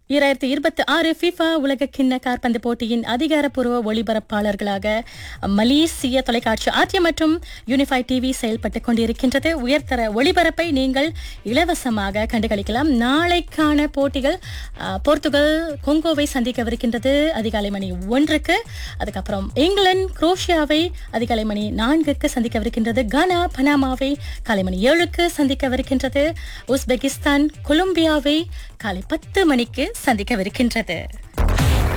இரண்டாயிரத்தி இருபத்தி ஆறு ஃபிஃபா உலக கிண்ண காற்பந்து போட்டியின் அதிகாரப்பூர்வ ஒளிபரப்பாளர்களாக மலேசிய தொலைக்காட்சி ஆர்டிஎம் மற்றும் யூனிஃபை டிவி செயல்பட்டுக் கொண்டிருக்கின்றது உயர்தர ஒளிபரப்பை நீங்கள் இலவசமாக கண்டுகளிக்கலாம் நாளைக்கான போட்டிகள் அஹ், போர்த்துகல் கொங்கோவை சந்திக்கவிருக்கின்றது அதிகாலை மணி ஒன்றுக்கு அதுக்கப்புறம் இங்கிலாந்து குரோஷியாவை அதிகாலை மணி நான்குக்கு சந்திக்கவிருக்கின்றது கானா பனாமாவை காலை மணி ஏழுக்கு சந்திக்கவிருக்கின்றது உஸ்பெகிஸ்தான் கொலம்பியாவை காலை பத்து மணிக்கு சந்திக்கவிருக்கின்றது